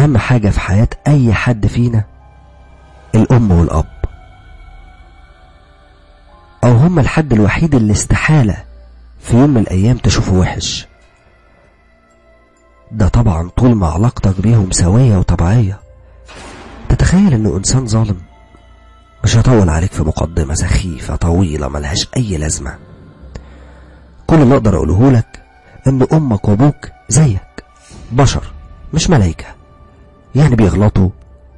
أهم حاجة في حياة أي حد فينا الأم والأب أو هما الحد الوحيد اللي استحالة في يوم من الأيام تشوفه وحش ده طبعا طول ما علاقتك بيهم سوية وطبيعية تتخيل انه انسان ظالم مش هطول عليك في مقدمة سخيفة طويلة ملهاش اي لازمة كل اللي اقدر اقوله لك ان امك وابوك زيك بشر مش ملايكة يعني بيغلطوا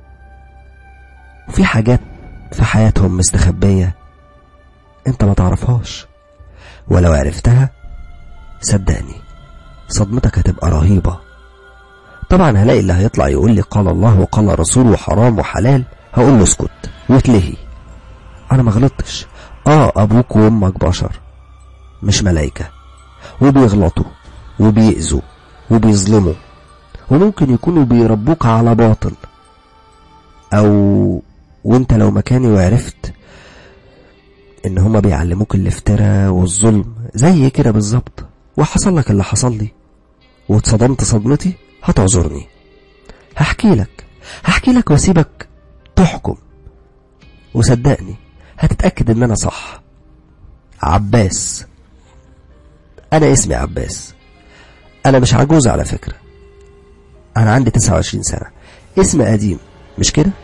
وفي حاجات في حياتهم مستخبية انت ما تعرفهاش ولو عرفتها صدقني صدمتك هتبقى رهيبة طبعا هلاقي اللي هيطلع يقول لي قال الله وقال رسول وحرام وحلال هقول له اسكت واتلهي انا ما غلطتش اه ابوك وامك بشر مش ملايكة وبيغلطوا وبيأذوا وبيظلموا وممكن يكونوا بيربوك على باطل او وانت لو مكاني وعرفت ان هما بيعلموك الافتراء والظلم زي كده بالظبط وحصل لك اللي حصل لي واتصدمت صدمتي هتعذرني هحكي لك هحكي لك واسيبك تحكم وصدقني هتتأكد ان انا صح عباس انا اسمي عباس انا مش عجوز على فكرة انا عندي 29 سنة اسم قديم مش كده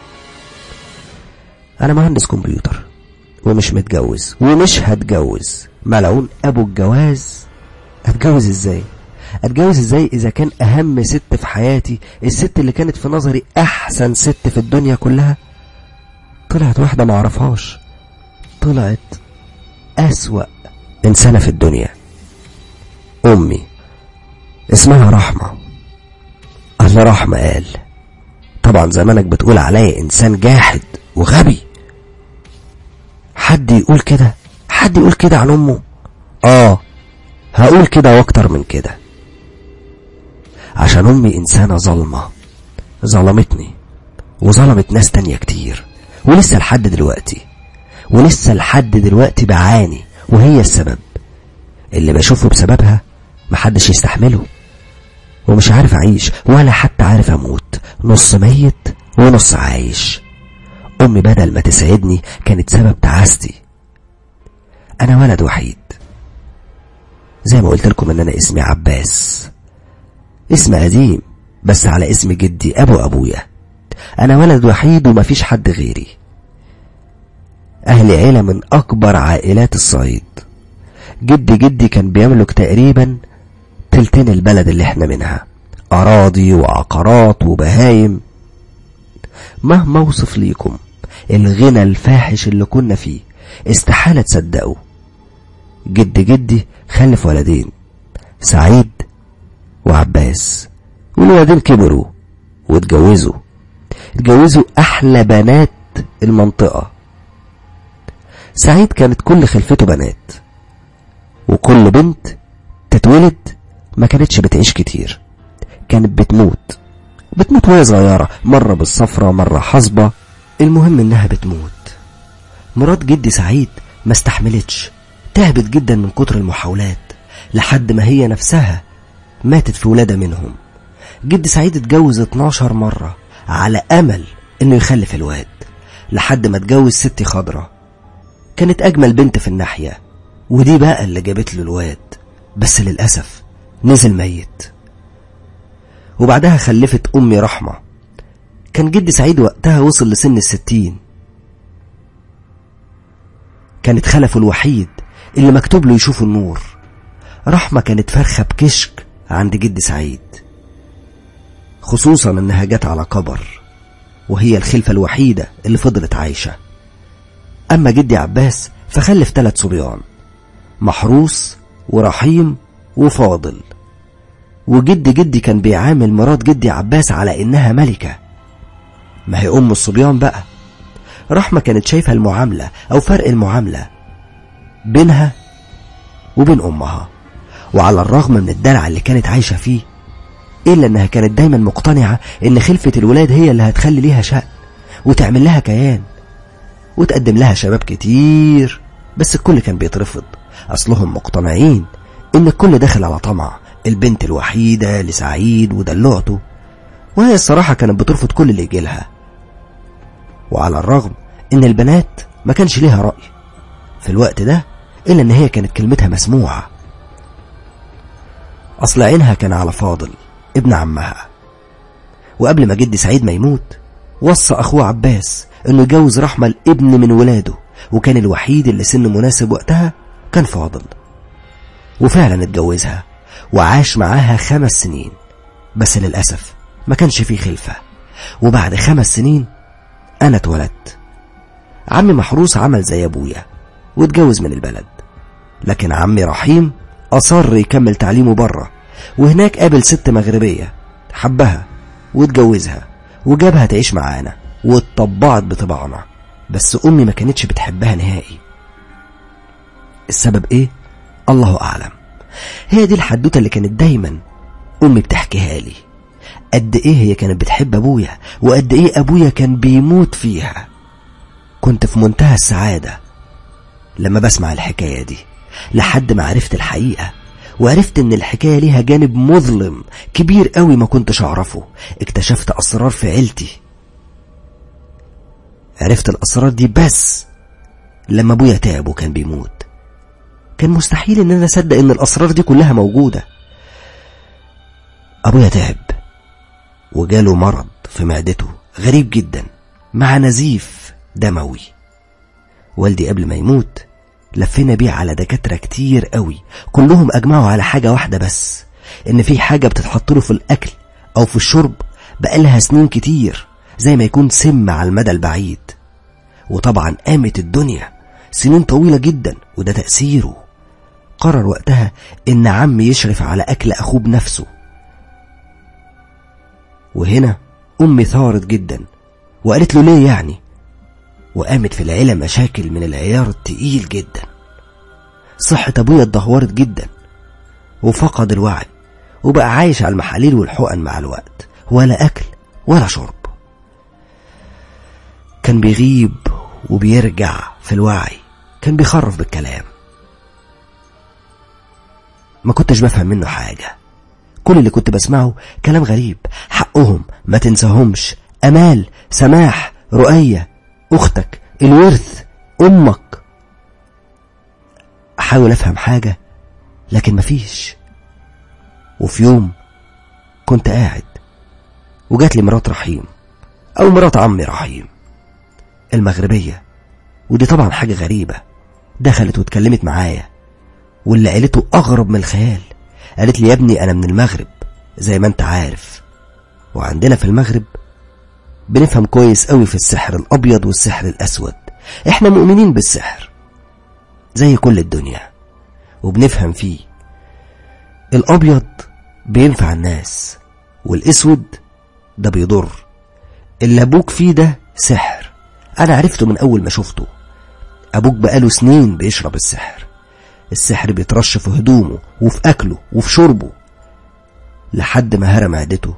انا مهندس كمبيوتر ومش متجوز ومش هتجوز ملعون ابو الجواز هتجوز ازاي اتجوز ازاي اذا كان اهم ست في حياتي الست اللي كانت في نظري احسن ست في الدنيا كلها طلعت واحدة معرفهاش طلعت اسوأ انسانة في الدنيا امي اسمها رحمة الله رحمة قال طبعا زمانك بتقول عليا انسان جاحد وغبي حد يقول كده حد يقول كده عن امه اه هقول كده واكتر من كده عشان امي انسانة ظلمة ظلمتني وظلمت ناس تانية كتير ولسه لحد دلوقتي ولسه لحد دلوقتي بعاني وهي السبب اللي بشوفه بسببها محدش يستحمله ومش عارف اعيش ولا حتى عارف اموت نص ميت ونص عايش امي بدل ما تسعدني كانت سبب تعاستي انا ولد وحيد زي ما قلت لكم ان انا اسمي عباس اسم قديم بس على اسم جدي ابو ابويا انا ولد وحيد ومفيش حد غيري اهلي عيلة من اكبر عائلات الصعيد جدي جدي كان بيملك تقريبا تلتين البلد اللي احنا منها اراضي وعقارات وبهايم مهما اوصف ليكم الغنى الفاحش اللي كنا فيه استحالة تصدقوا جد جدي خلف ولدين سعيد وعباس والولدين كبروا واتجوزوا اتجوزوا احلى بنات المنطقة سعيد كانت كل خلفته بنات وكل بنت تتولد ما كانتش بتعيش كتير كانت بتموت بتموت وهي صغيرة مرة بالصفرة مرة حصبة المهم انها بتموت مرات جدي سعيد ما استحملتش تعبت جدا من كتر المحاولات لحد ما هي نفسها ماتت في ولادة منهم جد سعيد اتجوز 12 مرة على أمل إنه يخلف الواد لحد ما اتجوز ستي خضرة كانت أجمل بنت في الناحية ودي بقى اللي جابت له الواد بس للأسف نزل ميت وبعدها خلفت أمي رحمة كان جدي سعيد وقتها وصل لسن الستين كانت خلفه الوحيد اللي مكتوب له يشوف النور رحمة كانت فرخة بكشك عند جد سعيد خصوصا انها جت على كبر وهي الخلفة الوحيدة اللي فضلت عايشة اما جدي عباس فخلف ثلاث صبيان محروس ورحيم وفاضل وجد جدي كان بيعامل مرات جدي عباس على انها ملكة ما هي ام الصبيان بقى رحمة كانت شايفة المعاملة او فرق المعاملة بينها وبين امها وعلى الرغم من الدلع اللي كانت عايشة فيه إلا إنها كانت دايما مقتنعة إن خلفة الولاد هي اللي هتخلي ليها شأن وتعمل لها كيان وتقدم لها شباب كتير بس الكل كان بيترفض أصلهم مقتنعين إن الكل داخل على طمع البنت الوحيدة لسعيد ودلوعته وهي الصراحة كانت بترفض كل اللي يجيلها وعلى الرغم ان البنات ما كانش ليها رأي في الوقت ده الا ان هي كانت كلمتها مسموعة اصل عينها كان على فاضل ابن عمها وقبل ما جدي سعيد ما يموت وصى اخوه عباس انه يجوز رحمة الابن من ولاده وكان الوحيد اللي سنه مناسب وقتها كان فاضل وفعلا اتجوزها وعاش معاها خمس سنين بس للأسف ما كانش فيه خلفة وبعد خمس سنين أنا اتولدت عمي محروس عمل زي أبويا واتجوز من البلد لكن عمي رحيم أصر يكمل تعليمه بره وهناك قابل ست مغربية حبها واتجوزها وجابها تعيش معانا واتطبعت بطباعنا بس أمي ما كانتش بتحبها نهائي السبب إيه؟ الله أعلم هي دي الحدوتة اللي كانت دايما أمي بتحكيها لي قد إيه هي كانت بتحب أبويا وقد إيه أبويا كان بيموت فيها كنت في منتهى السعادة لما بسمع الحكاية دي لحد ما عرفت الحقيقة وعرفت ان الحكاية ليها جانب مظلم كبير قوي ما كنتش اعرفه اكتشفت اسرار في عيلتي عرفت الاسرار دي بس لما ابويا تعب وكان بيموت كان مستحيل ان انا اصدق ان الاسرار دي كلها موجودة ابويا تعب وجاله مرض في معدته غريب جدا مع نزيف دموي والدي قبل ما يموت لفينا بيه على دكاترة كتير قوي كلهم أجمعوا على حاجة واحدة بس إن في حاجة بتتحط له في الأكل أو في الشرب بقالها سنين كتير زي ما يكون سم على المدى البعيد وطبعا قامت الدنيا سنين طويلة جدا وده تأثيره قرر وقتها إن عمي يشرف على أكل أخوه بنفسه وهنا أمي ثارت جدا وقالت له ليه يعني وقامت في العيلة مشاكل من العيار التقيل جدا صحة أبويا اتدهورت جدا وفقد الوعي وبقى عايش على المحاليل والحقن مع الوقت ولا أكل ولا شرب كان بيغيب وبيرجع في الوعي كان بيخرف بالكلام ما كنتش بفهم منه حاجة كل اللي كنت بسمعه كلام غريب حقهم ما تنساهمش أمال سماح رؤية أختك الورث أمك أحاول أفهم حاجة لكن مفيش وفي يوم كنت قاعد وجات لي مرات رحيم أو مرات عمي رحيم المغربية ودي طبعا حاجة غريبة دخلت واتكلمت معايا واللي قالته أغرب من الخيال قالت لي يا ابني أنا من المغرب زي ما أنت عارف وعندنا في المغرب بنفهم كويس قوي في السحر الأبيض والسحر الأسود احنا مؤمنين بالسحر زي كل الدنيا وبنفهم فيه الأبيض بينفع الناس والأسود ده بيضر اللي أبوك فيه ده سحر أنا عرفته من أول ما شفته أبوك بقاله سنين بيشرب السحر السحر بيترش في هدومه وفي أكله وفي شربه لحد ما هرى معدته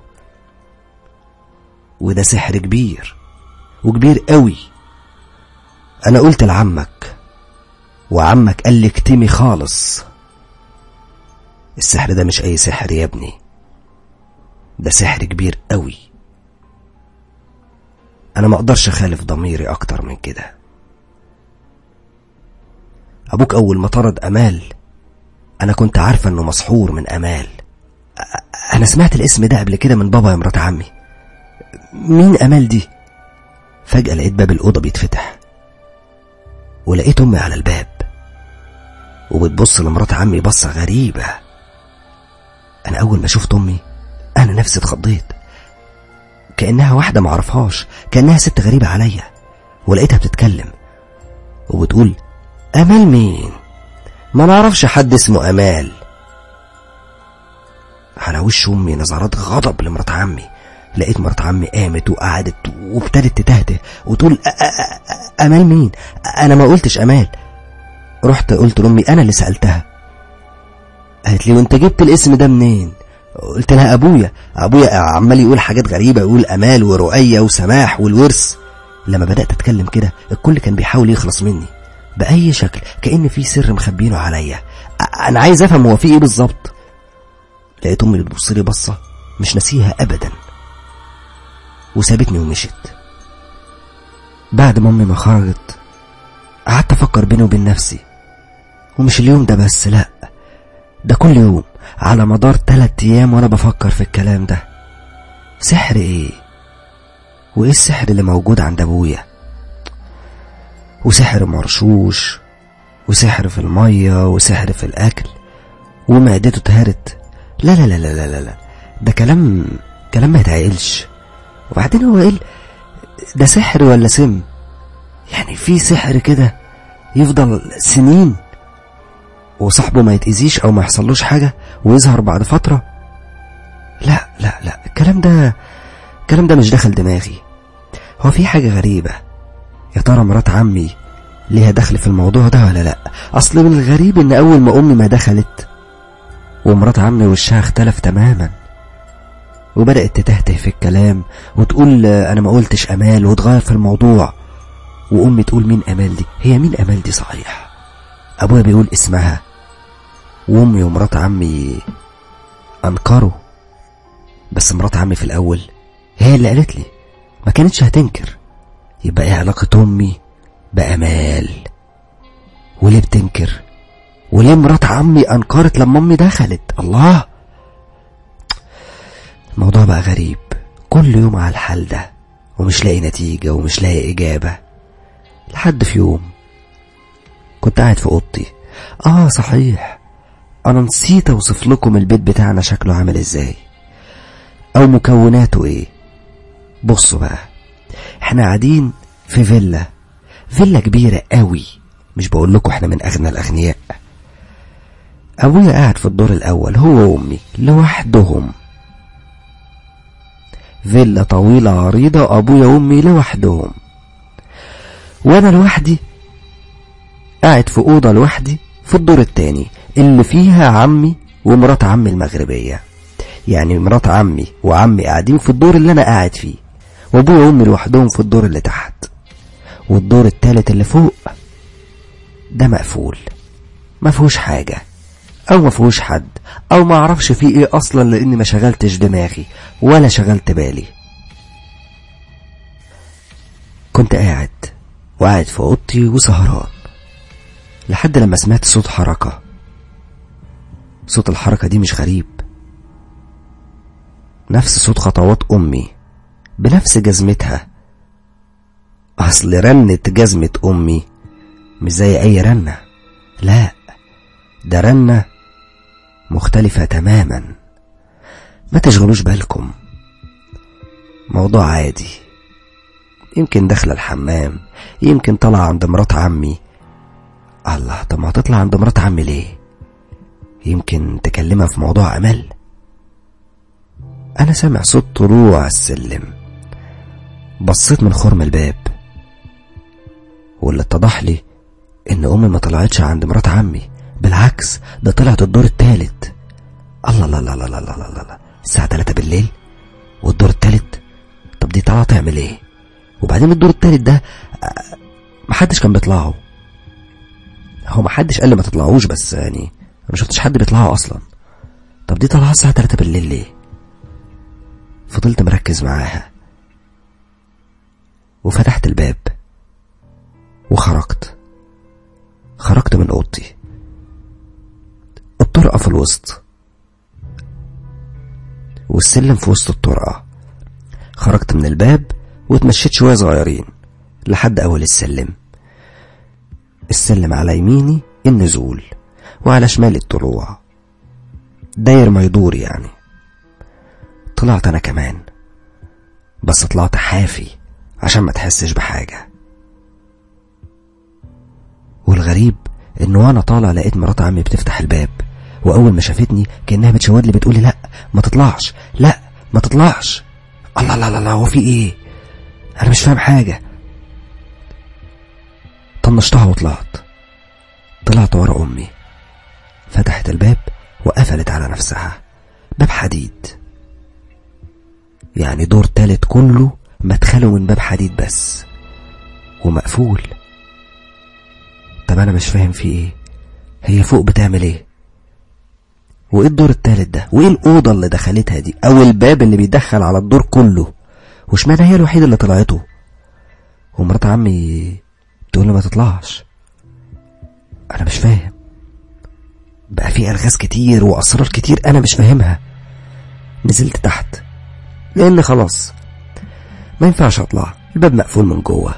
وده سحر كبير وكبير قوي أنا قلت لعمك وعمك قال لي اكتمي خالص السحر ده مش أي سحر يا ابني ده سحر كبير قوي أنا ما أقدرش أخالف ضميري أكتر من كده أبوك أول ما طرد أمال أنا كنت عارفة إنه مسحور من أمال أنا سمعت الاسم ده قبل كده من بابا يا مرات عمي مين أمال دي فجأة لقيت باب الأوضة بيتفتح ولقيت أمي على الباب وبتبص لمرات عمي بصة غريبة أنا أول ما شفت أمي أنا نفسي اتخضيت كأنها واحدة معرفهاش كأنها ست غريبة عليا ولقيتها بتتكلم وبتقول أمال مين ما نعرفش حد اسمه أمال على وش أمي نظرات غضب لمرات عمي لقيت مرات عمي قامت وقعدت وابتدت تتهته وتقول أ أ أ أمال مين أنا ما قلتش أمال رحت قلت لأمي أنا اللي سألتها قالت لي وانت جبت الاسم ده منين قلت لها أبويا أبويا عمال يقول حاجات غريبة يقول أمال ورؤية وسماح والورث لما بدأت أتكلم كده الكل كان بيحاول يخلص مني بأي شكل كأن في سر مخبينه عليا أنا عايز أفهم هو في إيه بالظبط لقيت أمي بتبص لي بصة مش ناسيها أبدا وسابتني ومشت بعد ما امي ما خرجت قعدت افكر بيني وبين نفسي ومش اليوم ده بس لا ده كل يوم على مدار تلات ايام وانا بفكر في الكلام ده سحر ايه وايه السحر اللي موجود عند ابويا وسحر مرشوش وسحر في المية وسحر في الاكل ومعدته اتهرت لا لا لا لا لا لا, لا. ده كلام كلام ما يتعقلش وبعدين هو ايه ده سحر ولا سم يعني في سحر كده يفضل سنين وصاحبه ما يتأذيش او ما يحصلوش حاجة ويظهر بعد فترة لا لا لا الكلام ده الكلام ده مش داخل دماغي هو في حاجة غريبة يا ترى مرات عمي ليها دخل في الموضوع ده ولا لا اصل من الغريب ان اول ما امي ما دخلت ومرات عمي وشها اختلف تماما وبدأت تتهته في الكلام وتقول أنا ما قلتش أمال وتغير في الموضوع وأمي تقول مين أمال دي هي مين أمال دي صحيح أبويا بيقول اسمها وأمي ومرات عمي أنكروا بس مرات عمي في الأول هي اللي قالت لي ما كانتش هتنكر يبقى ايه علاقة أمي بأمال وليه بتنكر وليه مرات عمي أنكرت لما أمي دخلت الله الموضوع بقى غريب كل يوم على الحال ده ومش لاقي نتيجة ومش لاقي إجابة لحد في يوم كنت قاعد في أوضتي آه صحيح أنا نسيت أوصف لكم البيت بتاعنا شكله عامل إزاي أو مكوناته إيه بصوا بقى إحنا قاعدين في فيلا فيلا كبيرة قوي مش بقول لكم إحنا من أغنى الأغنياء أبويا قاعد في الدور الأول هو وأمي لوحدهم فيلا طويلة عريضة أبويا وأمي لوحدهم وأنا لوحدي قاعد في أوضة لوحدي في الدور التاني اللي فيها عمي ومرات عمي المغربية يعني مرات عمي وعمي قاعدين في الدور اللي أنا قاعد فيه وأبويا وأمي لوحدهم في الدور اللي تحت والدور التالت اللي فوق ده مقفول ما فيهوش حاجة او ما فيهوش حد او ما اعرفش فيه ايه اصلا لاني ما شغلتش دماغي ولا شغلت بالي كنت قاعد وقاعد في اوضتي وسهران لحد لما سمعت صوت حركة صوت الحركة دي مش غريب نفس صوت خطوات امي بنفس جزمتها اصل رنة جزمة امي مش زي اي رنة لا ده رنة مختلفة تماما ما تشغلوش بالكم موضوع عادي يمكن داخلة الحمام يمكن طلع عند مرات عمي الله طب ما هتطلع عند مرات عمي ليه يمكن تكلمها في موضوع أمل أنا سامع صوت طلوع على السلم بصيت من خرم الباب واللي اتضح لي إن أمي ما طلعتش عند مرات عمي بالعكس ده طلعت الدور التالت الله لا لا لا لا لا لا لا الساعة تلاتة بالليل والدور التالت طب دي طالعة تعمل ايه وبعدين الدور التالت ده محدش كان بيطلعه هو محدش قال لي ما تطلعوش بس يعني ما شفتش حد بيطلعه اصلا طب دي طالعة الساعة تلاتة بالليل ليه فضلت مركز معاها وفتحت الباب وخرجت خرجت من اوضتي الطرقة في الوسط والسلم في وسط الطرقة خرجت من الباب واتمشيت شوية صغيرين لحد أول السلم السلم على يميني النزول وعلى شمالي الطلوع داير ما يدور يعني طلعت أنا كمان بس طلعت حافي عشان ما تحسش بحاجة والغريب انه وانا طالع لقيت مرات عمي بتفتح الباب واول ما شافتني كانها بتشاور لي بتقولي لا ما تطلعش لا ما تطلعش الله لا لا لا هو في ايه انا مش فاهم حاجه طنشتها وطلعت طلعت ورا امي فتحت الباب وقفلت على نفسها باب حديد يعني دور تالت كله مدخله من باب حديد بس ومقفول طب انا مش فاهم في ايه هي فوق بتعمل ايه وايه الدور التالت ده وايه الاوضه اللي دخلتها دي او الباب اللي بيدخل على الدور كله واشمعنى هي الوحيدة اللي طلعته ومرات عمي تقول لي ما تطلعش انا مش فاهم بقى في الغاز كتير واسرار كتير انا مش فاهمها نزلت تحت لان خلاص ما ينفعش اطلع الباب مقفول من جوه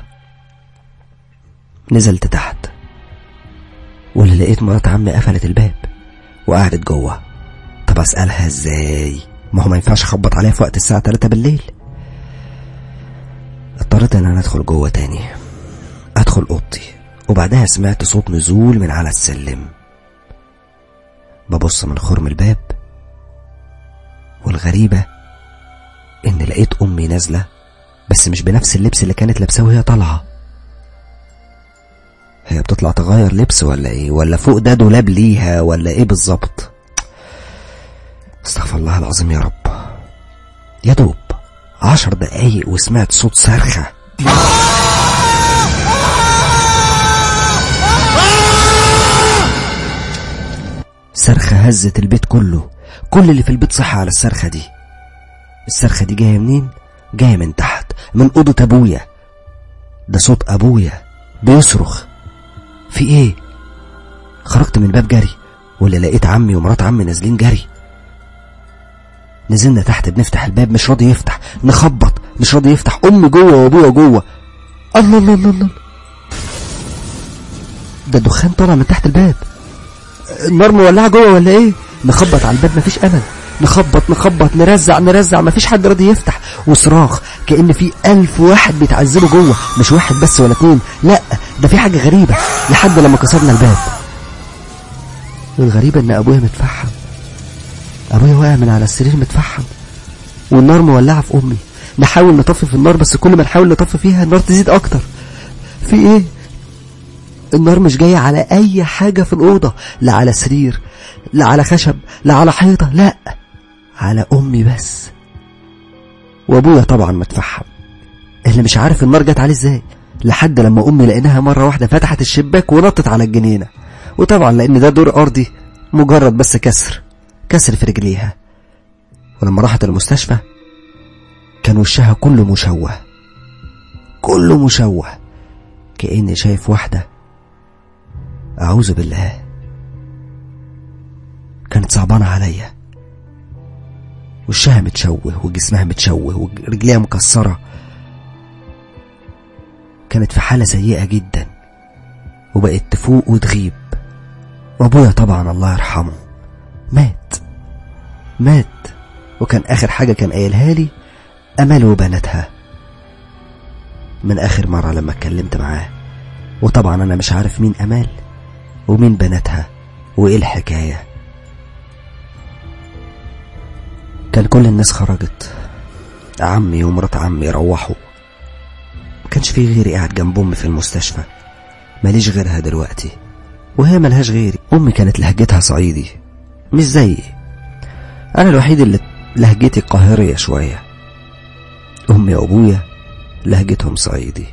نزلت تحت واللي لقيت مرات عمي قفلت الباب وقعدت جوه طب اسالها ازاي ما هو ما ينفعش اخبط عليها في وقت الساعه 3 بالليل اضطريت ان انا ادخل جوه تاني ادخل اوضتي وبعدها سمعت صوت نزول من على السلم ببص من خرم الباب والغريبة إن لقيت أمي نازلة بس مش بنفس اللبس اللي كانت لابساه وهي طالعة هي بتطلع تغير لبس ولا ايه ولا فوق ده دولاب ليها ولا ايه بالظبط استغفر الله العظيم يا رب يا دوب عشر دقايق وسمعت صوت صرخة صرخة هزت البيت كله كل اللي في البيت صحى على الصرخة دي الصرخة دي جاية منين؟ جاية من تحت من أوضة أبويا ده صوت أبويا بيصرخ في إيه؟ خرجت من الباب جري ولا لقيت عمي ومرات عمي نازلين جري نزلنا تحت بنفتح الباب مش راضي يفتح نخبط مش راضي يفتح أمي جوه وأبويا جوه الله الله الله الله ده الدخان طالع من تحت الباب النار مولعه جوه ولا ايه نخبط على الباب مفيش امل نخبط نخبط نرزع نرزع مفيش حد راضي يفتح وصراخ كأن في ألف واحد بيتعذبوا جوه مش واحد بس ولا اتنين لا ده في حاجة غريبة لحد لما كسرنا الباب والغريبة إن أبويا متفحم أبويا واقع من على السرير متفحم والنار مولعة في أمي نحاول نطفي في النار بس كل ما نحاول نطفي فيها النار تزيد أكتر في إيه النار مش جاية على أي حاجة في الأوضة لا على سرير لا على خشب لا على حيطة لا على أمي بس وأبويا طبعا متفحم اللي مش عارف النار جت عليه ازاي لحد لما أمي لقيناها مرة واحدة فتحت الشباك ونطت على الجنينة وطبعا لأن ده دور أرضي مجرد بس كسر كسر في رجليها ولما راحت المستشفى كان وشها كله مشوه كله مشوه كأني شايف واحدة أعوذ بالله كانت صعبانة عليا وشها متشوه وجسمها متشوه ورجليها مكسرة كانت في حالة سيئة جدا وبقت تفوق وتغيب وابويا طبعا الله يرحمه مات مات وكان آخر حاجة كان قايلها لي أمل وبناتها من آخر مرة لما اتكلمت معاه وطبعا أنا مش عارف مين أمال ومين بناتها وإيه الحكاية كان كل الناس خرجت عمي ومرات عمي روحوا ما كانش في غيري قاعد جنب أمي في المستشفى ماليش غيرها دلوقتي وهي ملهاش غيري أمي كانت لهجتها صعيدي مش زيي أنا الوحيد اللي لهجتي قاهرية شوية أمي وأبويا لهجتهم صعيدي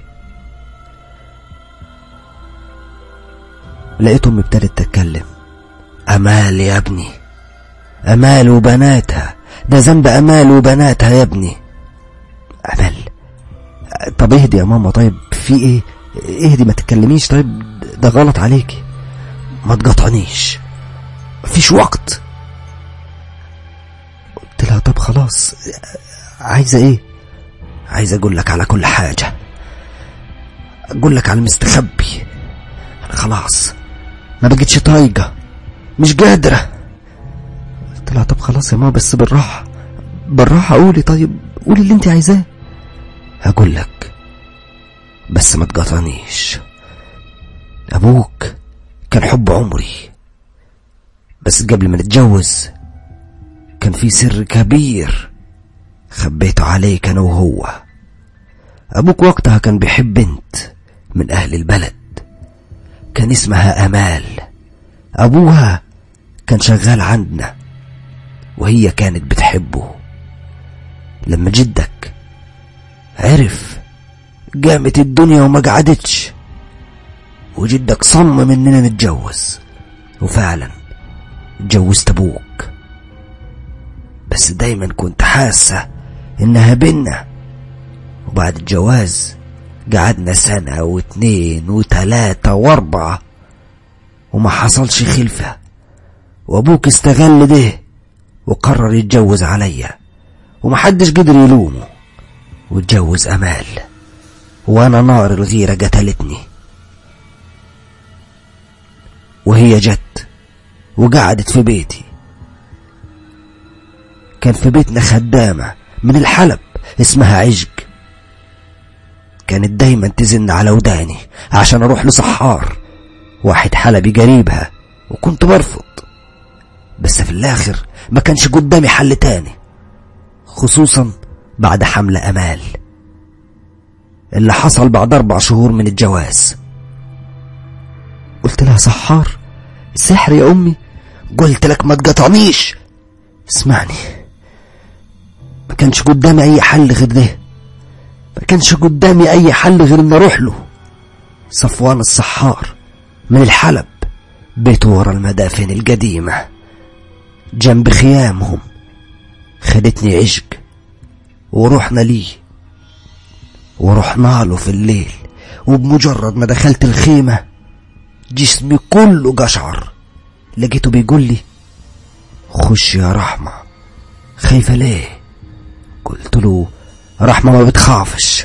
لقيت أمي ابتدت تتكلم أمال يا ابني أمال وبناتها ده ذنب أمال وبناتها يا ابني أمل طب اهدي يا ماما طيب في ايه اهدي ما تتكلميش طيب ده غلط عليكي ما تقطعنيش مفيش وقت قلت لها طب خلاص عايزة ايه عايز اقول لك على كل حاجة اقول لك على المستخبي انا خلاص ما بقتش طايقة مش قادرة قلت لها طب خلاص يا ماما بس بالراحة بالراحة قولي طيب قولي اللي انت عايزاه هقول لك بس ما تقاطعنيش ابوك كان حب عمري بس قبل ما نتجوز كان في سر كبير خبيته عليك انا وهو ابوك وقتها كان بيحب بنت من اهل البلد كان اسمها امال ابوها كان شغال عندنا وهي كانت بتحبه لما جدك عرف قامت الدنيا وما قعدتش وجدك صمم اننا نتجوز وفعلا اتجوزت ابوك بس دايما كنت حاسة انها بينا وبعد الجواز قعدنا سنة واتنين وتلاتة واربعة وما حصلش خلفة وابوك استغل ده وقرر يتجوز عليا ومحدش قدر يلومه واتجوز امال وانا نار الغيرة قتلتني وهي جت وقعدت في بيتي كان في بيتنا خدامة من الحلب اسمها عجق كانت دايما تزن على وداني عشان اروح لصحار واحد حلبي قريبها وكنت برفض بس في الاخر ما كانش قدامي حل تاني خصوصا بعد حمل امال اللي حصل بعد اربع شهور من الجواز قلت لها سحار سحر يا امي قلت لك ما تقطعنيش اسمعني ما كانش قدامي اي حل غير ده ما كانش قدامي اي حل غير ان اروح له صفوان السحار من الحلب بيته ورا المدافن القديمة جنب خيامهم خدتني عشق ورحنا ليه ورحنا له في الليل وبمجرد ما دخلت الخيمة جسمي كله قشعر لقيته بيقول لي خش يا رحمة خايفة ليه قلت له رحمة ما بتخافش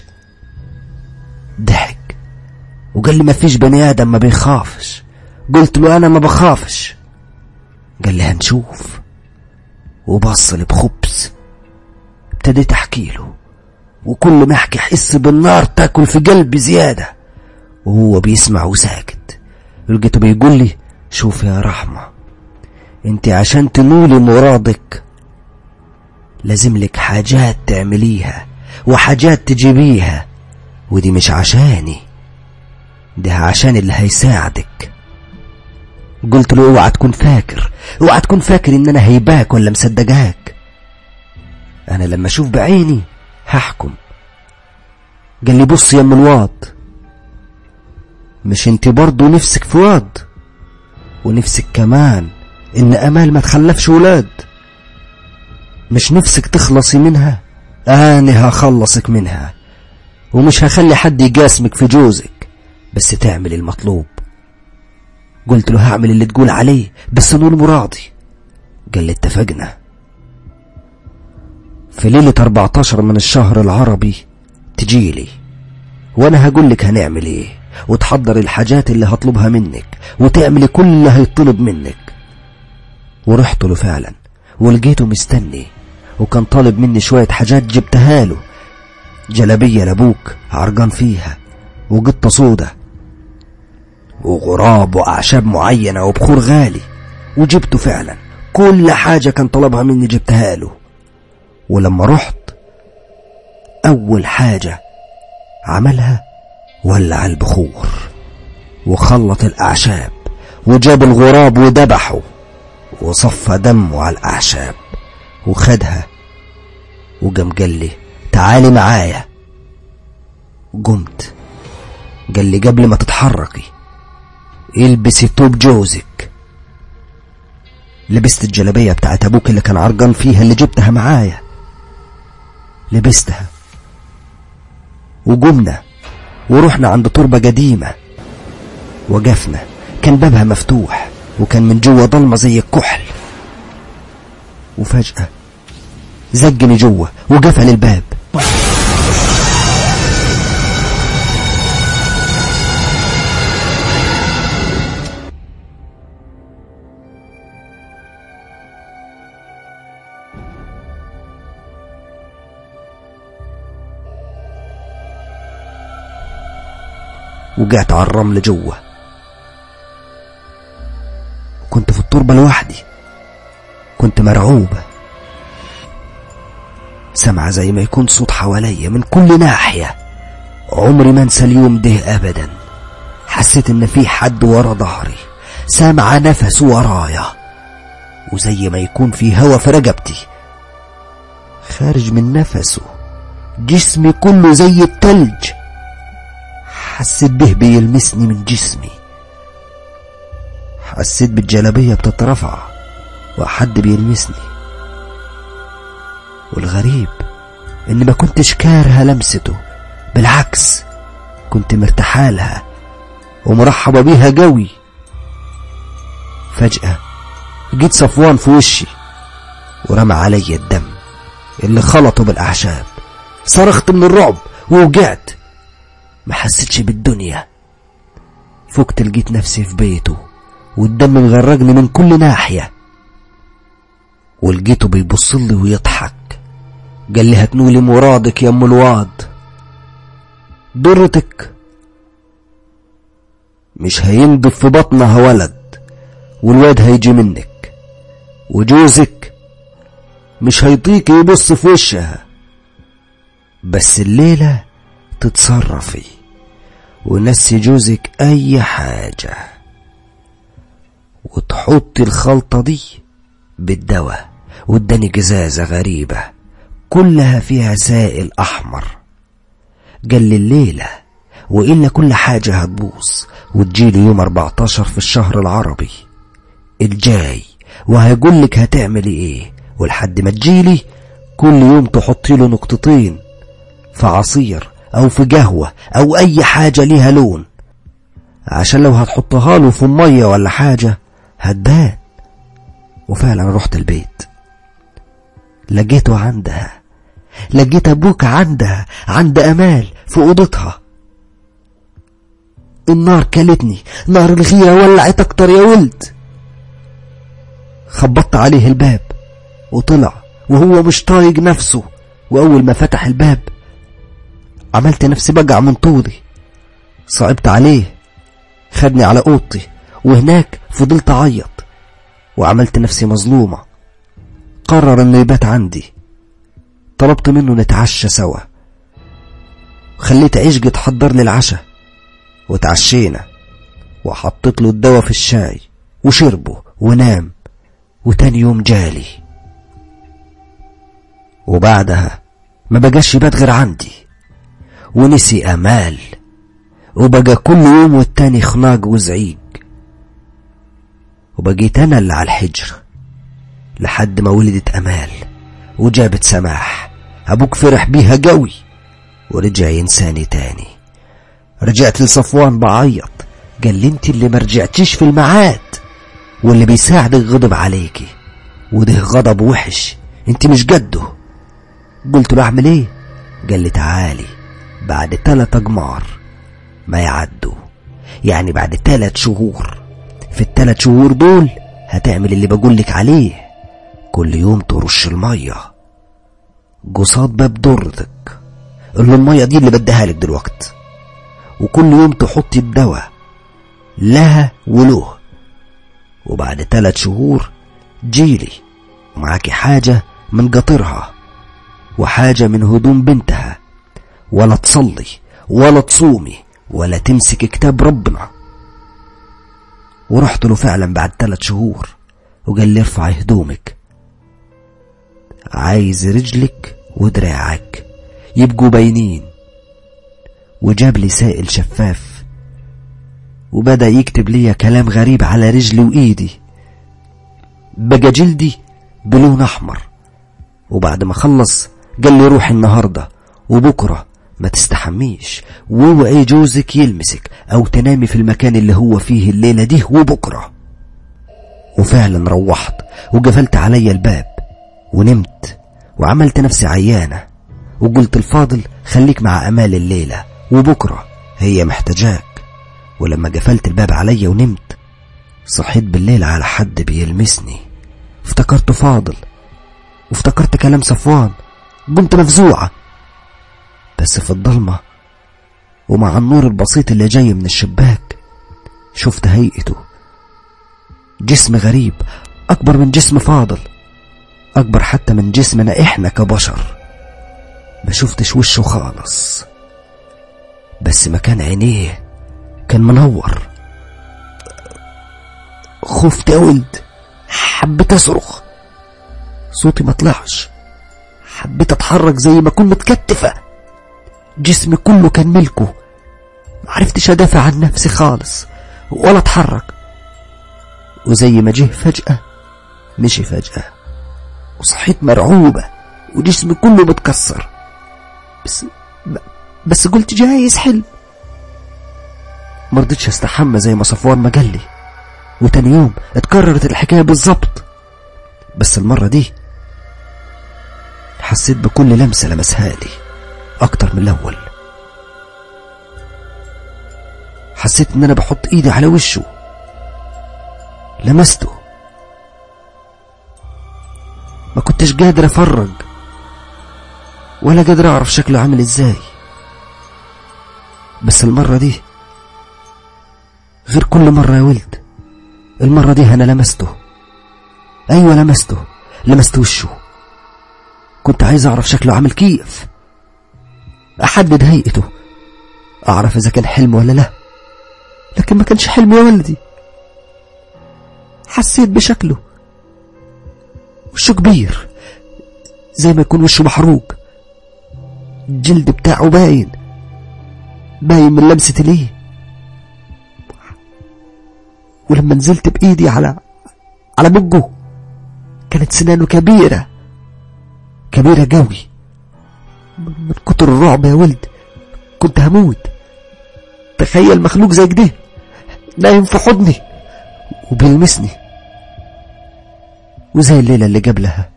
ضحك وقال لي ما فيش بني آدم ما بيخافش قلت له أنا ما بخافش قال لي هنشوف وبص لي بخبز ابتديت أحكي له وكل ما أحكي أحس بالنار تاكل في قلبي زيادة وهو بيسمع وساكت لقيته بيقول لي شوف يا رحمة انت عشان تنولي مرادك لازم لك حاجات تعمليها وحاجات تجيبيها ودي مش عشاني ده عشان اللي هيساعدك قلت له اوعى تكون فاكر اوعى تكون فاكر ان انا هيباك ولا مصدقاك انا لما اشوف بعيني هحكم قال لي بص يا ام الواد مش انت برضو نفسك في واد ونفسك كمان ان امال ما تخلفش ولاد مش نفسك تخلصي منها انا هخلصك منها ومش هخلي حد يقاسمك في جوزك بس تعمل المطلوب قلت له هعمل اللي تقول عليه بس نور مرادي قال لي اتفقنا في ليلة 14 من الشهر العربي تجيلي وانا هقول لك هنعمل ايه وتحضر الحاجات اللي هطلبها منك وتعملي كل اللي هيطلب منك ورحت له فعلا ولقيته مستني وكان طالب مني شوية حاجات جبتها له جلبية لابوك عرقان فيها وقطة سودة وغراب وأعشاب معينة وبخور غالي وجبته فعلا كل حاجة كان طلبها مني جبتها له ولما رحت أول حاجة عملها ولع البخور وخلط الأعشاب وجاب الغراب وذبحه وصفى دمه على الأعشاب وخدها وقام قال لي تعالي معايا قمت قال لي قبل ما تتحركي البسي توب جوزك لبست الجلبية بتاعت أبوك اللي كان عرقان فيها اللي جبتها معايا لبستها وقمنا ورحنا عند تربة قديمة وقفنا كان بابها مفتوح وكان من جوه ضلمة زي الكحل وفجأة زجني جوه وقفل الباب وقعت على الرمل جوه كنت في التربة لوحدي كنت مرعوبة سمع زي ما يكون صوت حواليا من كل ناحية عمري ما انسى اليوم ده ابدا حسيت ان في حد ورا ظهري سامع نفس ورايا وزي ما يكون في هوا في رقبتي خارج من نفسه جسمي كله زي التلج حسيت به بيلمسني من جسمي حسيت بالجلبية بتترفع وحد بيلمسني والغريب اني ما كنتش كارهة لمسته بالعكس كنت مرتاحالها ومرحبة بيها قوي فجأة جيت صفوان في وشي ورمى علي الدم اللي خلطه بالأعشاب صرخت من الرعب ووجعت ما حسيتش بالدنيا فكت لقيت نفسي في بيته والدم مغرقني من كل ناحية ولقيته بيبص لي ويضحك قال لي هتنولي مرادك يا ام الواد ضرتك مش هينضف في بطنها ولد والواد هيجي منك وجوزك مش هيطيق يبص في وشها بس الليلة تتصرفي ونسي جوزك أي حاجة وتحطي الخلطة دي بالدواء واداني جزازة غريبة كلها فيها سائل أحمر قال لي الليلة وإلا كل حاجة هتبوظ وتجيلي يوم 14 في الشهر العربي الجاي وهيقول لك هتعملي ايه ولحد ما تجيلي كل يوم تحطي له نقطتين في عصير او في قهوة او اي حاجة ليها لون عشان لو هتحطها له في مية ولا حاجة هتبان وفعلا رحت البيت لقيته عندها لقيت ابوك عندها عند امال في اوضتها النار كلتني نار الغيرة ولعت اكتر يا ولد خبطت عليه الباب وطلع وهو مش طايق نفسه واول ما فتح الباب عملت نفسي بقع من طولي صعبت عليه خدني على اوضتي وهناك فضلت اعيط وعملت نفسي مظلومة قرر انه يبات عندي طلبت منه نتعشى سوا خليت عشق تحضر لي العشاء وتعشينا وحطيت له الدواء في الشاي وشربه ونام وتاني يوم جالي وبعدها ما بقاش يبات غير عندي ونسي امال وبقى كل يوم والتاني خناق وزعيق وبقيت انا اللي على الحجر لحد ما ولدت امال وجابت سماح ابوك فرح بيها قوي ورجع ينساني تاني رجعت لصفوان بعيط قال لي انت اللي ما رجعتيش في الميعاد واللي بيساعدك غضب عليكي وده غضب وحش انت مش قده قلت له اعمل ايه قال لي تعالي بعد تلات اجمار ما يعدوا يعني بعد تلات شهور في التلات شهور دول هتعمل اللي بقولك عليه كل يوم ترش المية قصاد باب درتك اللي المية دي اللي بديها لك دلوقت وكل يوم تحطي الدواء لها وله وبعد تلات شهور جيلي ومعاكي حاجة من قطرها وحاجة من هدوم بنتها ولا تصلي ولا تصومي ولا تمسك كتاب ربنا ورحت له فعلا بعد ثلاث شهور وقال لي ارفعي هدومك عايز رجلك ودراعك يبقوا باينين وجاب لي سائل شفاف وبدأ يكتب لي كلام غريب على رجلي وإيدي بقى جلدي بلون أحمر وبعد ما خلص قال لي روحي النهاردة وبكرة ما تستحميش واوعي جوزك يلمسك او تنامي في المكان اللي هو فيه الليلة دي وبكرة وفعلا روحت وقفلت علي الباب ونمت وعملت نفسي عيانة وقلت الفاضل خليك مع امال الليلة وبكرة هي محتاجاك ولما قفلت الباب علي ونمت صحيت بالليل على حد بيلمسني افتكرت فاضل وافتكرت كلام صفوان قمت مفزوعة بس في الضلمة ومع النور البسيط اللي جاي من الشباك شفت هيئته جسم غريب أكبر من جسم فاضل أكبر حتى من جسمنا إحنا كبشر ما شفتش وشه خالص بس مكان عينيه كان منور خفت يا ولد حبيت أصرخ صوتي ما طلعش حبيت أتحرك زي ما كنت متكتفة جسمي كله كان ملكه معرفتش أدافع عن نفسي خالص ولا أتحرك وزي ما جه فجأة مشي فجأة وصحيت مرعوبة وجسمي كله متكسر بس بس قلت جايز حلم مرضتش استحمى زي ما صفوان ما قال لي وتاني يوم اتكررت الحكاية بالظبط بس المرة دي حسيت بكل لمسة لمسها لي أكتر من الأول حسيت إن أنا بحط إيدي على وشه لمسته ما كنتش قادر أفرج ولا قادر أعرف شكله عامل إزاي بس المرة دي غير كل مرة يا ولد المرة دي أنا لمسته أيوة لمسته لمست وشه كنت عايز أعرف شكله عامل كيف أحدد هيئته أعرف إذا كان حلم ولا لا لكن ما كانش حلم يا ولدي حسيت بشكله وشه كبير زي ما يكون وشه محروق الجلد بتاعه باين باين من لمسة ليه ولما نزلت بإيدي على على بقه كانت سنانه كبيرة كبيرة قوي من كتر الرعب يا ولد كنت هموت تخيل مخلوق زي كده نايم في حضني وبيلمسني وزي الليلة اللي قبلها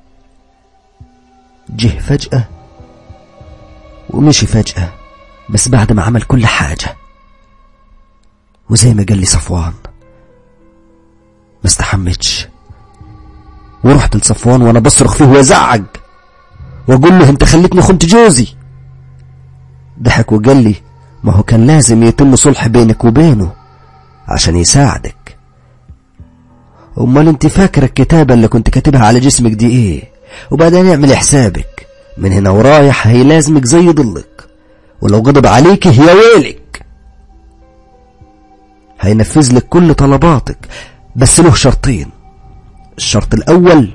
جه فجأة ومشي فجأة بس بعد ما عمل كل حاجة وزي ما قال لي صفوان ما استحمتش ورحت لصفوان وانا بصرخ فيه وازعج واقول له انت خليتني خنت جوزي ضحك وقال لي ما هو كان لازم يتم صلح بينك وبينه عشان يساعدك امال انت فاكره الكتابه اللي كنت كاتبها على جسمك دي ايه وبعدين اعمل حسابك من هنا ورايح هيلازمك زي ضلك ولو غضب عليك هي ويلك هينفذ لك كل طلباتك بس له شرطين الشرط الأول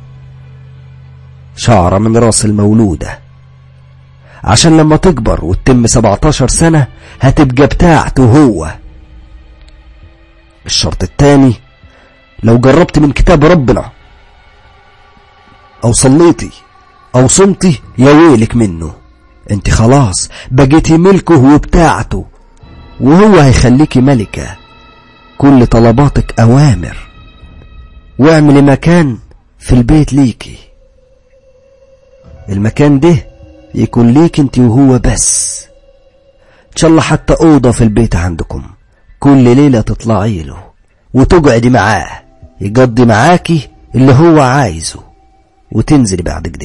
شعرة من راس المولودة عشان لما تكبر وتتم 17 سنة هتبقى بتاعته هو الشرط التاني لو جربت من كتاب ربنا او صليتي او صمتي يا ويلك منه انت خلاص بقيتي ملكه وبتاعته وهو هيخليكي ملكة كل طلباتك اوامر واعملي مكان في البيت ليكي المكان ده يكون ليك انت وهو بس ان شاء الله حتى اوضه في البيت عندكم كل ليله تطلعي له وتقعدي معاه يقضي معاكي اللي هو عايزه وتنزلي بعد كده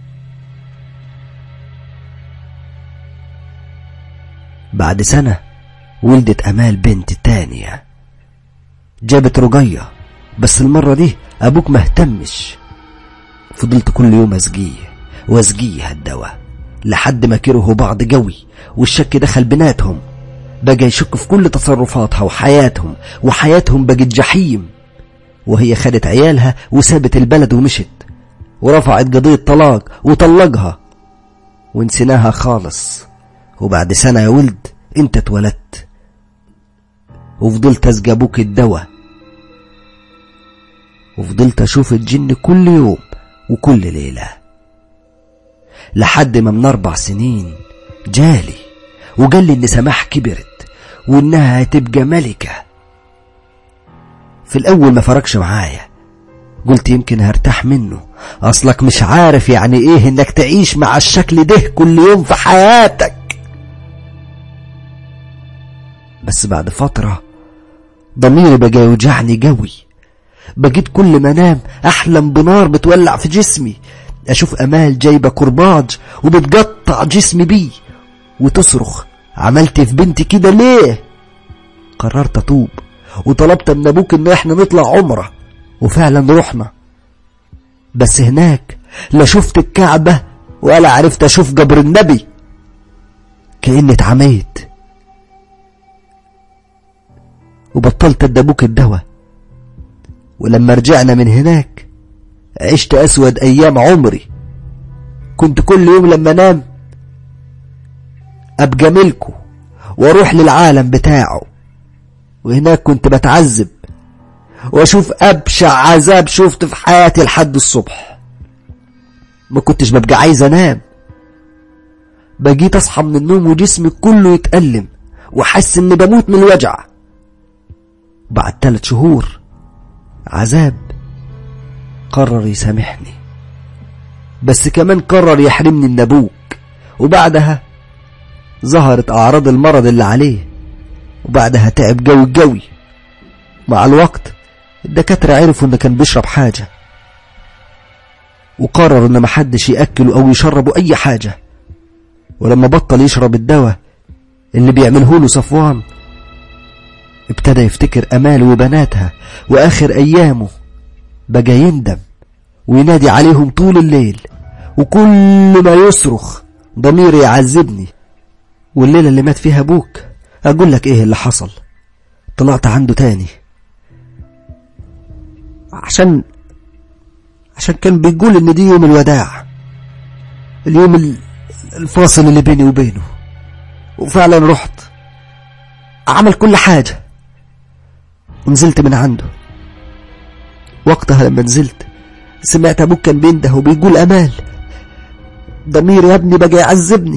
بعد سنة ولدت أمال بنت تانية جابت رجية بس المرة دي أبوك مهتمش فضلت كل يوم أسقيه وأسقيه الدواء لحد ما كرهوا بعض قوي والشك دخل بيناتهم بقى يشك في كل تصرفاتها وحياتهم وحياتهم بقت جحيم وهي خدت عيالها وسابت البلد ومشت ورفعت قضية طلاق وطلقها ونسيناها خالص وبعد سنة يا ولد انت اتولدت وفضلت اسقى ابوك الدواء وفضلت اشوف الجن كل يوم وكل ليلة لحد ما من اربع سنين جالي وقال لي ان سماح كبرت وانها هتبقى ملكة في الاول ما فرقش معايا قلت يمكن هرتاح منه اصلك مش عارف يعني ايه انك تعيش مع الشكل ده كل يوم في حياتك بس بعد فترة ضميري بقى يوجعني قوي بقيت كل ما انام احلم بنار بتولع في جسمي اشوف امال جايبه كرباج وبتقطع جسمي بيه وتصرخ عملت في بنتي كده ليه قررت اتوب وطلبت من ابوك ان احنا نطلع عمره وفعلا رحنا بس هناك لا شفت الكعبة ولا عرفت اشوف قبر النبي كأني اتعميت وبطلت ادابوك الدواء ولما رجعنا من هناك عشت اسود ايام عمري كنت كل يوم لما انام ابقى ملكه واروح للعالم بتاعه وهناك كنت بتعذب واشوف ابشع عذاب شفته في حياتي لحد الصبح ما كنتش ببقى عايز انام بجيت اصحى من النوم وجسمي كله يتألم وحس اني بموت من الوجع بعد ثلاث شهور عذاب قرر يسامحني بس كمان قرر يحرمني من ابوك وبعدها ظهرت اعراض المرض اللي عليه وبعدها تعب جوي جوي مع الوقت الدكاترة عرفوا ان كان بيشرب حاجة وقرروا ان محدش يأكله او يشربه اي حاجة ولما بطل يشرب الدواء اللي بيعمله له صفوان ابتدى يفتكر اماله وبناتها واخر ايامه بقى يندم وينادي عليهم طول الليل وكل ما يصرخ ضميري يعذبني والليلة اللي مات فيها ابوك اقول لك ايه اللي حصل طلعت عنده تاني عشان عشان كان بيقول ان دي يوم الوداع اليوم الفاصل اللي بيني وبينه وفعلا رحت عمل كل حاجة ونزلت من عنده وقتها لما نزلت سمعت ابوك كان بينده وبيقول امال ضميري يا ابني بقى يعذبني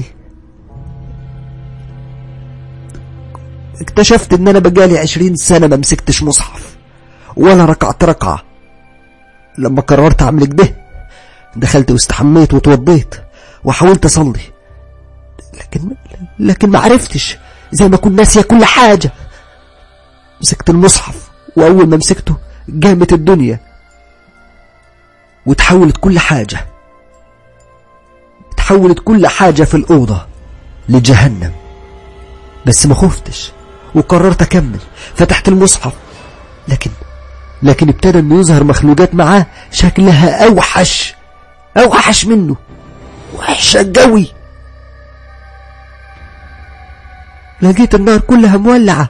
اكتشفت ان انا بقالي عشرين سنة ما مسكتش مصحف ولا ركعت ركعة لما قررت اعمل كده دخلت واستحميت وتوضيت وحاولت اصلي لكن لكن ما عرفتش زي ما كنت ناسيه كل حاجة مسكت المصحف واول ما مسكته جامت الدنيا وتحولت كل حاجة تحولت كل حاجة في الأوضة لجهنم بس ما خفتش وقررت أكمل فتحت المصحف لكن لكن ابتدى انه يظهر مخلوقات معاه شكلها أوحش أوحش منه وحشة قوي لقيت النار كلها مولعة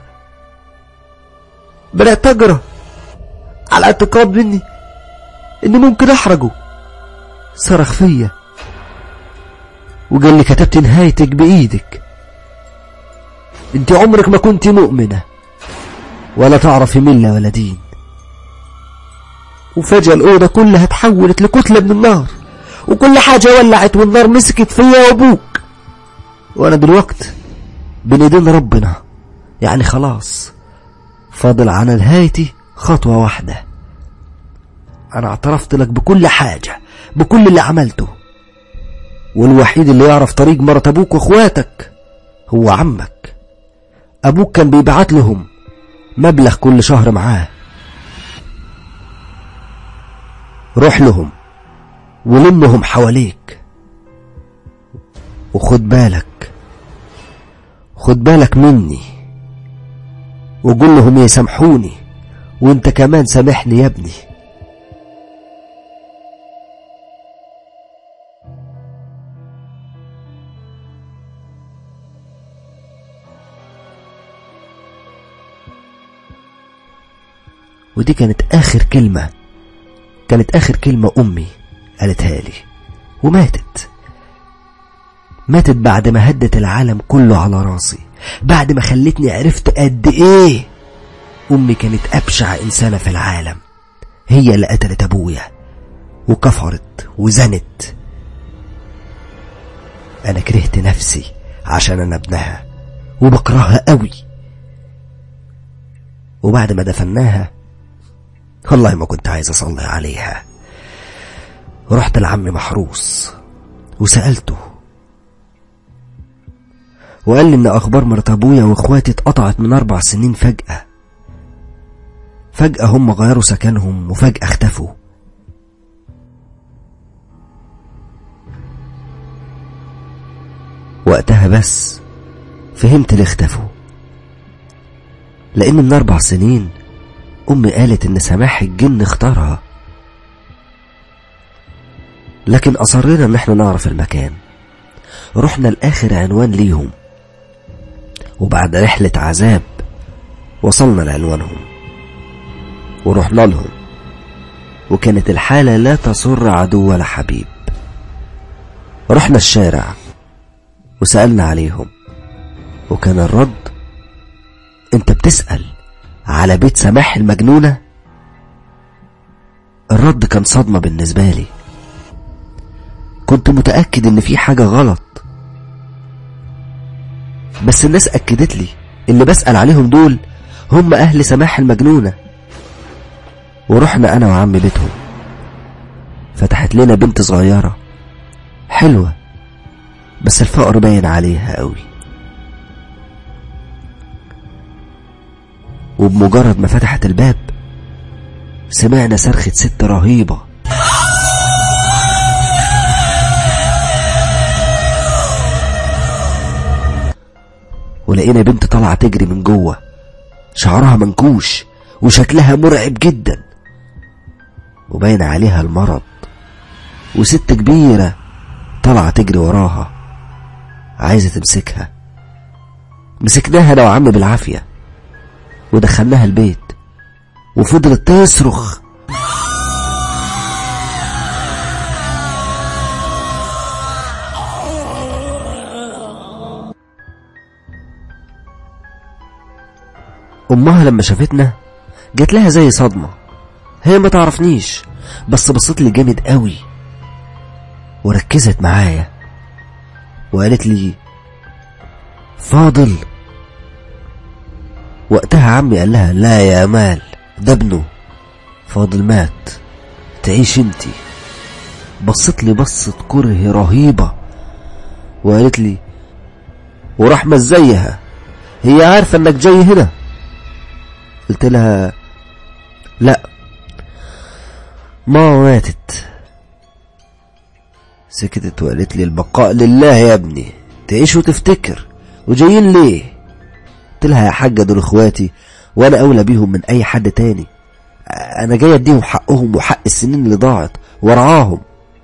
بدأت أجرى على اعتقاد مني اني ممكن احرجه صرخ فيا وقال لي كتبت نهايتك بايدك انت عمرك ما كنت مؤمنة ولا تعرفي ملة ولا دين وفجأة الأوضة كلها اتحولت لكتلة من النار وكل حاجة ولعت والنار مسكت فيا وابوك وانا دلوقت بين ايدين ربنا يعني خلاص فاضل على نهايتي خطوة واحدة انا اعترفت لك بكل حاجة بكل اللي عملته والوحيد اللي يعرف طريق مرت ابوك واخواتك هو عمك ابوك كان بيبعت لهم مبلغ كل شهر معاه روح لهم ولمهم حواليك وخد بالك خد بالك مني وقول لهم يسامحوني وانت كمان سامحني يا ابني ودي كانت آخر كلمة كانت آخر كلمة أمي قالتها لي وماتت ماتت بعد ما هدت العالم كله على راسي بعد ما خلتني عرفت قد ايه امي كانت ابشع انسانة في العالم هي اللي قتلت ابويا وكفرت وزنت انا كرهت نفسي عشان انا ابنها وبكرهها قوي وبعد ما دفناها والله ما كنت عايز اصلي عليها رحت لعمي محروس وسألته وقال لي ان اخبار مرات ابويا واخواتي اتقطعت من اربع سنين فجأة فجأة هم غيروا سكنهم وفجأة اختفوا وقتها بس فهمت ليه اختفوا لان من اربع سنين امي قالت ان سماح الجن اختارها لكن اصرينا ان احنا نعرف المكان رحنا لاخر عنوان ليهم وبعد رحلة عذاب وصلنا لعنوانهم ورحنا لهم وكانت الحالة لا تسر عدو ولا حبيب رحنا الشارع وسألنا عليهم وكان الرد انت بتسأل على بيت سماح المجنونة الرد كان صدمة بالنسبة لي كنت متأكد ان في حاجة غلط بس الناس أكدت لي اللي بسأل عليهم دول هم أهل سماح المجنونة ورحنا أنا وعم بيتهم فتحت لنا بنت صغيرة حلوة بس الفقر باين عليها قوي وبمجرد ما فتحت الباب سمعنا صرخة ست رهيبة ولقينا بنت طالعة تجري من جوه شعرها منكوش وشكلها مرعب جدا وباين عليها المرض وست كبيرة طالعة تجري وراها عايزة تمسكها مسكناها انا وعم بالعافية ودخلناها البيت وفضلت تصرخ امها لما شافتنا جات لها زي صدمة هي ما تعرفنيش بس بصت لي جامد قوي وركزت معايا وقالت لي فاضل وقتها عمي قال لها لا يا امال ده ابنه فاضل مات تعيش انتي بصت لي بصة كره رهيبة وقالت لي ورحمة زيها هي عارفة انك جاي هنا قلت لها لا ماما ماتت سكتت وقالت لي البقاء لله يا ابني تعيش وتفتكر وجايين ليه قلت لها يا حاجة دول اخواتي وانا اولى بيهم من اي حد تاني انا جاي اديهم حقهم وحق السنين اللي ضاعت ورعاهم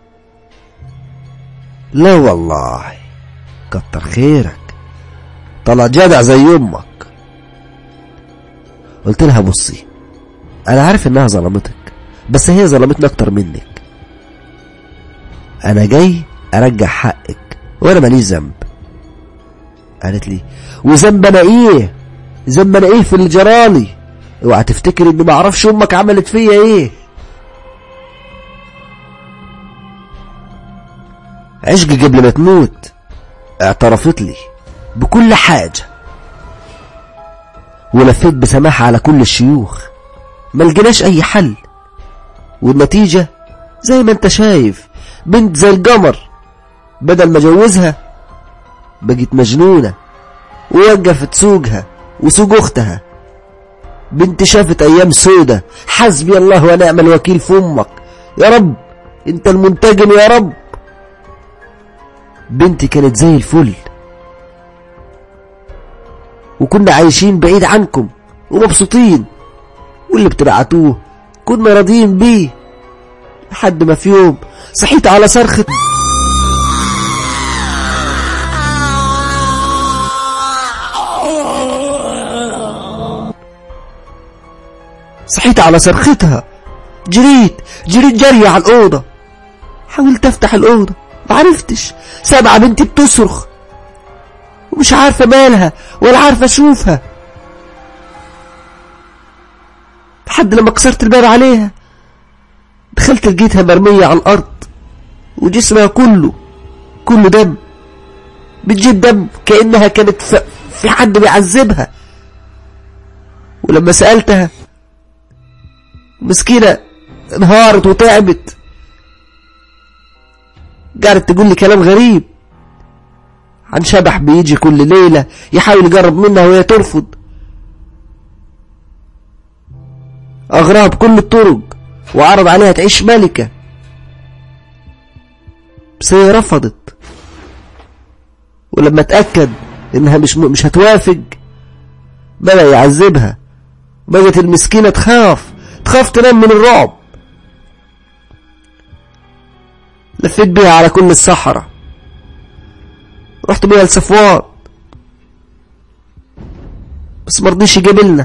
لا والله كتر خيرك طلع جدع زي امك قلت لها بصي انا عارف انها ظلمتك بس هي ظلمتني اكتر منك انا جاي ارجع حقك وانا ماليش ذنب قالت لي وذنب انا ايه ذنب انا ايه في اللي جرالي اوعى تفتكر اني ما اعرفش امك عملت فيا ايه عشق قبل ما تموت اعترفت لي بكل حاجة ولفيت بسماحة على كل الشيوخ ما لقيناش اي حل والنتيجة زي ما انت شايف بنت زي القمر بدل ما جوزها بقت مجنونة ووقفت سوقها وسوق اختها بنت شافت ايام سودة حسبي الله ونعم الوكيل في امك يا رب انت المنتجم يا رب بنتي كانت زي الفل وكنا عايشين بعيد عنكم ومبسوطين واللي بتبعتوه كنا راضيين بيه لحد ما في يوم صحيت على صرخة صحيت على صرختها جريت جريت جري على الأوضة حاولت أفتح الأوضة معرفتش سامعة بنتي بتصرخ ومش عارفة مالها ولا عارفة أشوفها لحد لما كسرت الباب عليها دخلت لقيتها مرمية على الأرض وجسمها كله كله دم بتجيب دم كأنها كانت في حد بيعذبها ولما سألتها مسكينة انهارت وتعبت قعدت تقول لي كلام غريب عن شبح بيجي كل ليلة يحاول يقرب منها وهي ترفض أغراها بكل الطرق وعرض عليها تعيش ملكة بس هي رفضت ولما اتأكد انها مش مش هتوافق بدأ يعذبها بقت المسكينة تخاف تخاف تنام من الرعب لفيت بيها على كل الصحراء رحت بيها لصفوان بس مرضيش يقابلنا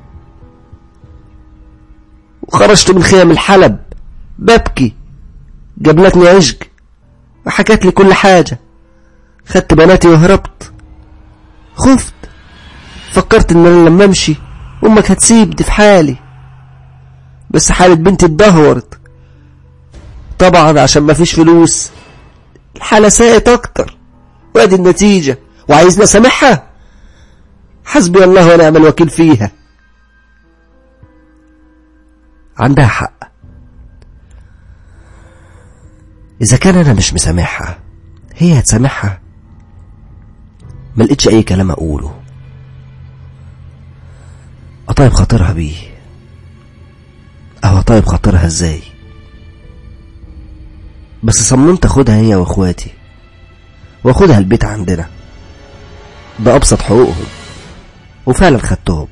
وخرجت من خيام الحلب ببكي قابلتني عشق وحكت لي كل حاجة خدت بناتي وهربت خفت فكرت ان انا لما امشي امك هتسيبني في حالي بس حالة بنتي اتدهورت طبعا عشان ما فيش فلوس الحالة ساءت اكتر وادي النتيجة وعايزنا سامحها حسبي الله ونعم الوكيل فيها عندها حق إذا كان أنا مش مسامحها هي هتسامحها ما لقيتش أي كلام أقوله أطيب خاطرها بيه أو أطيب خاطرها إزاي بس صممت أخدها هي وأخواتي وأخدها البيت عندنا ده أبسط حقوقهم وفعلا خدتهم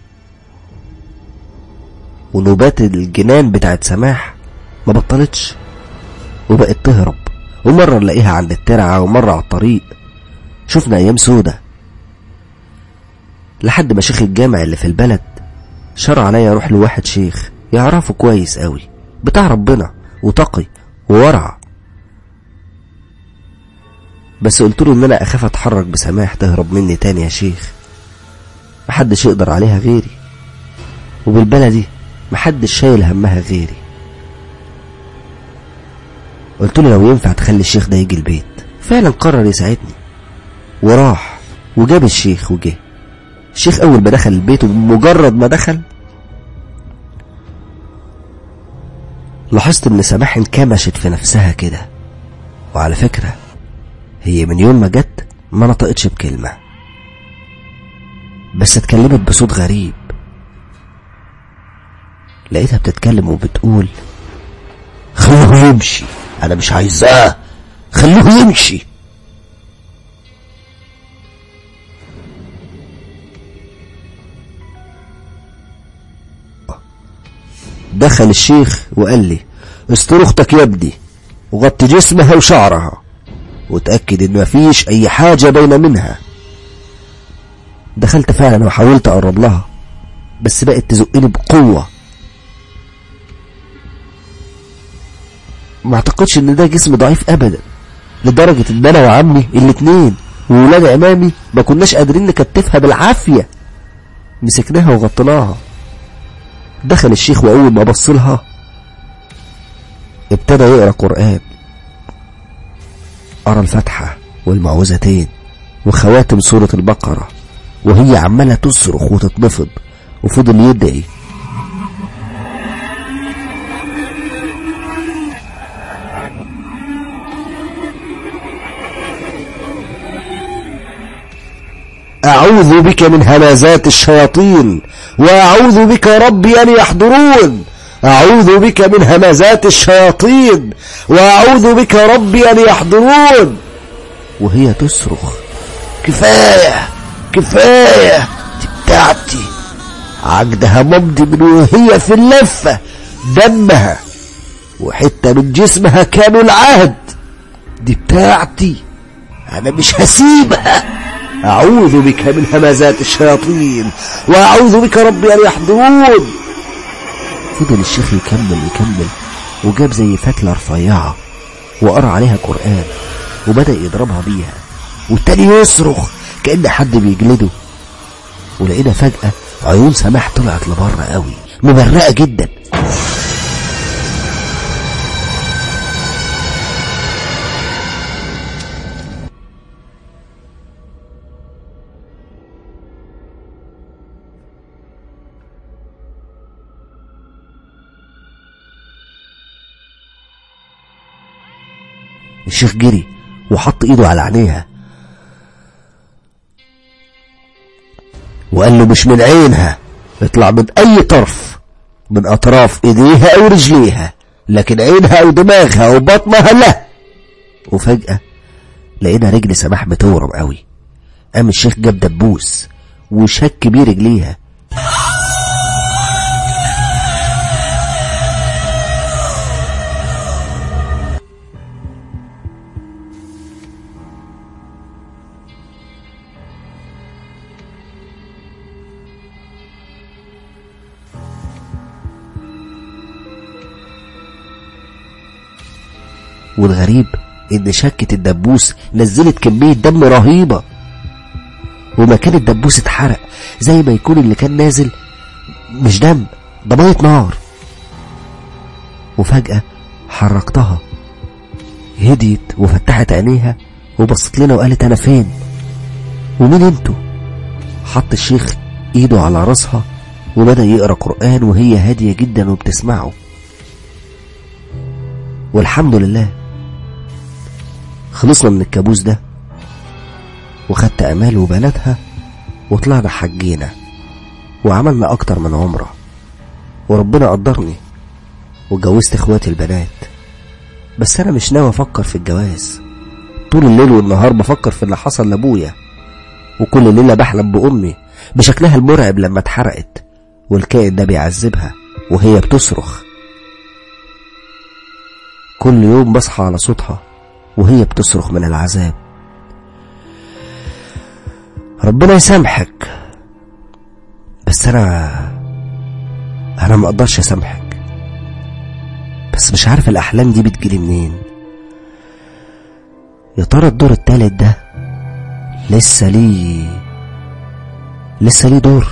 ونوبات الجنان بتاعت سماح ما بطلتش وبقت تهرب ومرة نلاقيها عند الترعة ومرة على الطريق شفنا أيام سودة لحد ما شيخ الجامع اللي في البلد شرع عليا أروح لواحد شيخ يعرفه كويس قوي بتاع ربنا وتقي وورع بس قلت له ان انا اخاف اتحرك بسماح تهرب مني تاني يا شيخ محدش يقدر عليها غيري وبالبلدي محدش شايل همها غيري قلت له لو ينفع تخلي الشيخ ده يجي البيت فعلا قرر يساعدني وراح وجاب الشيخ وجه الشيخ اول ما دخل البيت ومجرد ما دخل لاحظت ان سماح انكمشت في نفسها كده وعلى فكرة هي من يوم ما جت ما نطقتش بكلمة بس اتكلمت بصوت غريب لقيتها بتتكلم وبتقول خلوه يمشي انا مش عايزاه خلوه يمشي دخل الشيخ وقال لي استر اختك يا ابني وغطي جسمها وشعرها وتأكد ان مفيش اي حاجة بين منها دخلت فعلا وحاولت اقرب لها بس بقت تزقني بقوة ما اعتقدش ان ده جسم ضعيف ابدا لدرجة ان انا وعمي الاتنين وولاد عمامي ما كناش قادرين نكتفها بالعافية مسكناها وغطيناها دخل الشيخ واول ما بص لها ابتدى يقرا قران قرا الفاتحه والمعوذتين وخواتم سوره البقره وهي عماله تصرخ وتتنفض وفضل يدعي أعوذ بك من همزات الشياطين وأعوذ بك ربي أن يحضرون أعوذ بك من همزات الشياطين وأعوذ بك ربي أن يحضرون وهي تصرخ كفاية كفاية دي بتاعتي عجدها ممضي من وهي في اللفة دمها وحتة من جسمها كانوا العهد دي بتاعتي أنا مش هسيبها أعوذ بك من همزات الشياطين وأعوذ بك ربي أن يحضرون فضل الشيخ يكمل يكمل وجاب زي فتلة رفيعة وقرأ عليها قرآن وبدأ يضربها بيها والتاني يصرخ كأن حد بيجلده ولقينا فجأة عيون سماح طلعت لبره قوي مبرقة جدا الشيخ جري وحط ايده على عينيها وقال له مش من عينها اطلع من اي طرف من اطراف ايديها او رجليها لكن عينها او دماغها او بطنها لا وفجأة لقينا رجل سماح بتورم قوي قام الشيخ جاب دبوس وشك بيه رجليها والغريب ان شكة الدبوس نزلت كمية دم رهيبة ومكان الدبوس اتحرق زي ما يكون اللي كان نازل مش دم ده مية نار وفجأة حركتها هديت وفتحت عينيها وبصت لنا وقالت انا فين ومين انتوا حط الشيخ ايده على راسها وبدأ يقرأ قرآن وهي هادية جدا وبتسمعه والحمد لله خلصنا من الكابوس ده وخدت امال وبناتها وطلعنا حجينا وعملنا اكتر من عمره وربنا قدرني واتجوزت اخواتي البنات بس انا مش ناوي افكر في الجواز طول الليل والنهار بفكر في اللي حصل لابويا وكل ليله بحلم بامي بشكلها المرعب لما اتحرقت والكائن ده بيعذبها وهي بتصرخ كل يوم بصحى على صوتها وهي بتصرخ من العذاب ربنا يسامحك بس انا انا ما اقدرش اسامحك بس مش عارف الاحلام دي بتجيلي منين يا ترى الدور التالت ده لسه ليه لسه ليه دور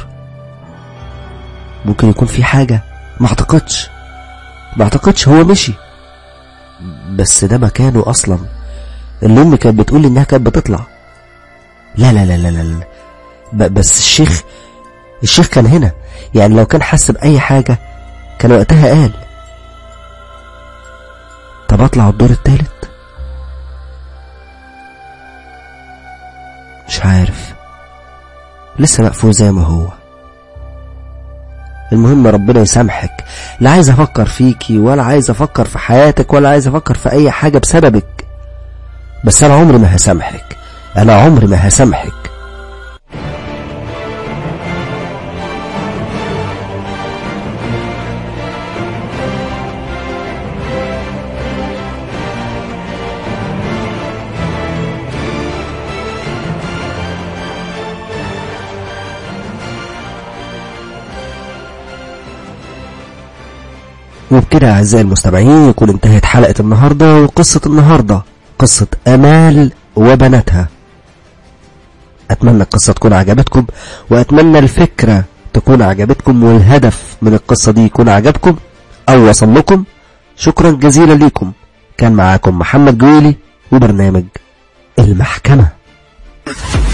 ممكن يكون في حاجة ما اعتقدش ما اعتقدش هو مشي بس ده مكانه اصلا اللي امي كانت بتقول لي انها كانت بتطلع لا لا لا لا لا, لا. ب- بس الشيخ الشيخ كان هنا يعني لو كان حس بأي حاجة كان وقتها قال طب اطلع الدور التالت مش عارف لسه مقفول زي ما هو المهم ربنا يسامحك لا عايز افكر فيكي ولا عايز افكر في حياتك ولا عايز افكر في اي حاجة بسببك بس انا عمري ما هسامحك انا عمري ما هسامحك وبكده أعزائي المستمعين يكون انتهت حلقة النهاردة وقصة النهاردة قصة أمال وبناتها أتمنى القصة تكون عجبتكم وأتمنى الفكرة تكون عجبتكم والهدف من القصة دي يكون عجبكم أو وصل لكم شكرا جزيلا ليكم كان معاكم محمد جويلي وبرنامج المحكمة